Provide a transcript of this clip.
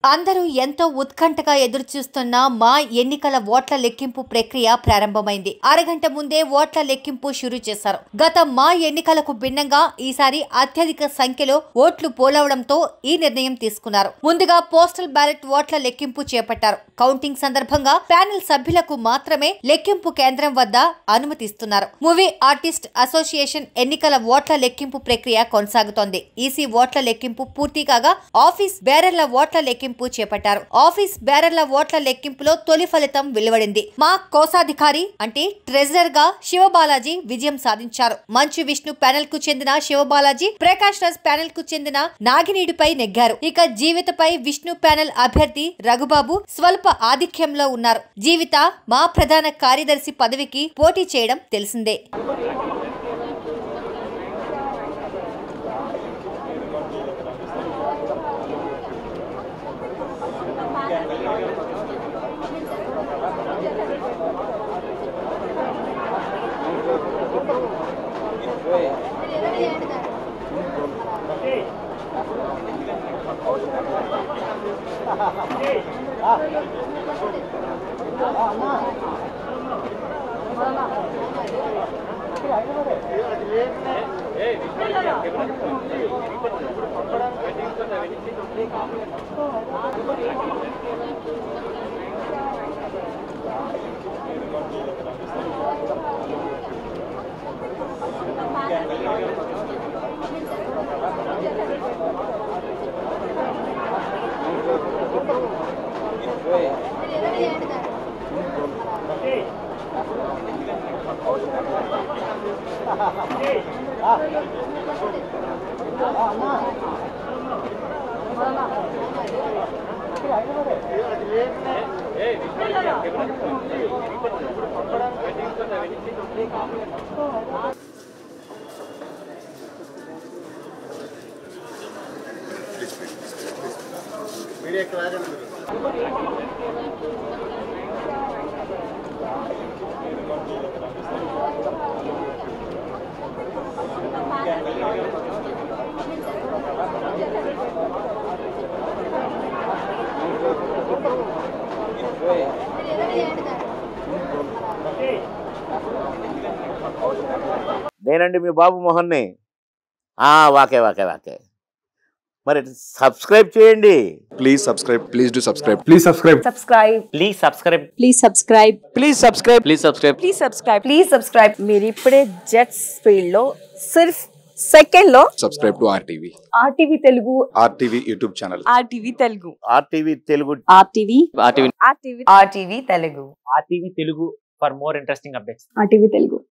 అందరూ ఎంతో ఉత్కంఠగా ఎదురుచూస్తున్న మా ఎన్నికల ఓట్ల లెక్కింపు ప్రక్రియ ప్రారంభమైంది అరగంట ముందే ఓట్ల లెక్కింపు షురూ చేశారు గత మా ఎన్నికలకు భిన్నంగా ఈసారి అత్యధిక సంఖ్యలో ఓట్లు పోలవడంతో ఈ నిర్ణయం తీసుకున్నారు ముందుగా పోస్టల్ బ్యాలెట్ ఓట్ల లెక్కింపు చేపట్టారు కౌంటింగ్ సందర్భంగా ప్యానెల్ సభ్యులకు మాత్రమే లెక్కింపు కేంద్రం వద్ద అనుమతిస్తున్నారు మూవీ ఆర్టిస్ట్ అసోసియేషన్ ఎన్నికల ఓట్ల లెక్కింపు ప్రక్రియ కొనసాగుతోంది ఈసీ ఓట్ల లెక్కింపు పూర్తి కాగా ఆఫీస్ బేరర్ల ఓట్ల లెక్కింపు చేపట్టారు ఆఫీస్ బేరర్ల ఓట్ల లెక్కింపులో తొలి ఫలితం వెలువడింది మా కోశాధికారి అంటే ట్రెజరర్ గా శివబాలాజీ విజయం సాధించారు మంచు విష్ణు ప్యానెల్ కు చెందిన శివబాలాజీ ప్రకాష్ రాజ్ ప్యానెల్ కు చెందిన నాగినీడిపై నెగ్గారు ఇక జీవితపై విష్ణు ప్యానెల్ అభ్యర్థి రఘుబాబు స్వల్ప ఆధిక్యంలో ఉన్నారు జీవిత మా ప్రధాన కార్యదర్శి పదవికి పోటీ చేయడం తెలిసిందే మీడియాకి రాగండి మీరు నేనండి మీ బాబు మోహన్ని ఆ, వాకే వాకే వాకే మరి సబ్స్క్రైబ్ చేయండి Please subscribe. Please do subscribe. Please subscribe. subscribe please subscribe please subscribe please subscribe please subscribe please subscribe please subscribe మీరు ఇప్పుడే జెట్స్ ఫీల్డ్ లో సిర్ఫ్ సెకండ్ లో Subscribe to RTV. RTV Telugu RTV YouTube channel. RTV Telugu RTV Telugu RTV RTV RTV RTV Telugu RTV Telugu for more interesting updates RTV Telugu